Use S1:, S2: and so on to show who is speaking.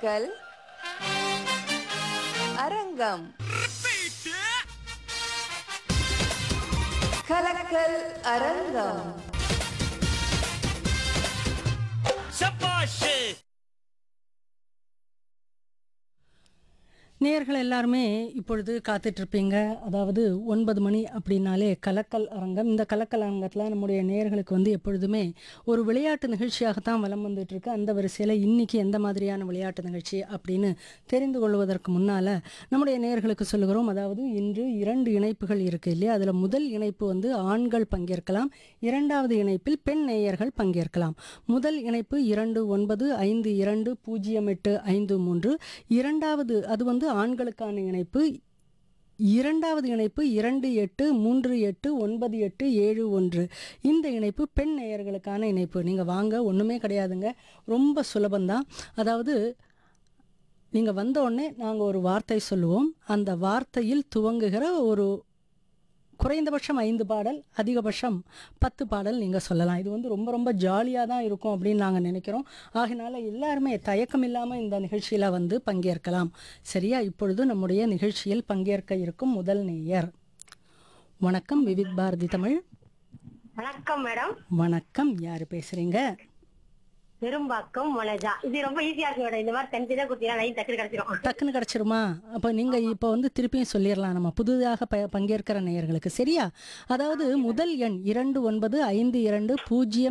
S1: கலக்கல் அரங்கம் கலக்கல் அரங்கம்
S2: சபாஷ்
S3: நேயர்கள் எல்லாருமே இப்பொழுது காத்துட்ருப்பீங்க அதாவது ஒன்பது மணி அப்படின்னாலே கலக்கல் அரங்கம் இந்த கலக்கல் அரங்கத்தில் நம்முடைய நேயர்களுக்கு வந்து எப்பொழுதுமே ஒரு விளையாட்டு நிகழ்ச்சியாகத்தான் வலம் வந்துட்டு இருக்கு அந்த வரிசையில் இன்னைக்கு எந்த மாதிரியான விளையாட்டு நிகழ்ச்சி அப்படின்னு தெரிந்து கொள்வதற்கு முன்னால் நம்முடைய நேயர்களுக்கு சொல்லுகிறோம் அதாவது இன்று இரண்டு இணைப்புகள் இருக்குது இல்லையா அதில் முதல் இணைப்பு வந்து ஆண்கள் பங்கேற்கலாம் இரண்டாவது இணைப்பில் பெண் நேயர்கள் பங்கேற்கலாம் முதல் இணைப்பு இரண்டு ஒன்பது ஐந்து இரண்டு பூஜ்ஜியம் எட்டு ஐந்து மூன்று இரண்டாவது அது வந்து ஆண்களுக்கான இணைப்பு இரண்டாவது இணைப்பு இரண்டு எட்டு மூன்று எட்டு ஒன்பது எட்டு ஏழு ஒன்று இந்த இணைப்பு பெண் நேயர்களுக்கான இணைப்பு நீங்கள் வாங்க ஒன்றுமே கிடையாதுங்க ரொம்ப சுலபந்தான் அதாவது நீங்கள் வந்த உடனே நாங்கள் ஒரு வார்த்தை சொல்லுவோம் அந்த வார்த்தையில் துவங்குகிற ஒரு குறைந்தபட்சம் ஐந்து பாடல் அதிகபட்சம் பத்து பாடல் நீங்கள் சொல்லலாம் இது வந்து ரொம்ப ரொம்ப ஜாலியாக தான் இருக்கும் அப்படின்னு நாங்கள் நினைக்கிறோம் ஆகினால எல்லாருமே தயக்கம் இல்லாமல் இந்த நிகழ்ச்சியில் வந்து பங்கேற்கலாம் சரியா இப்பொழுது நம்முடைய நிகழ்ச்சியில் பங்கேற்க இருக்கும் முதல் நேயர் வணக்கம் விவித் பாரதி தமிழ்
S4: வணக்கம் மேடம்
S3: வணக்கம் யார் பேசுகிறீங்க
S4: பெரும்பாக்கம் மனஜா இது ரொம்ப ஈஸியா இருக்கு மேடம் இந்த மாதிரி தனித்தனியா கொடுத்தீங்கன்னா லைன் டக்குனு கிடைச்சிரும்
S3: டக்குன்னு கிடச்சிருமா அப்போ நீங்கள் இப்போ வந்து திருப்பியும் சொல்லிடலாம் நம்ம புதிதாக ப பங்கேற்கிற நேயர்களுக்கு சரியா அதாவது முதல் எண் இரண்டு ஒன்பது ஐந்து இரண்டு பூஜ்ஜியம்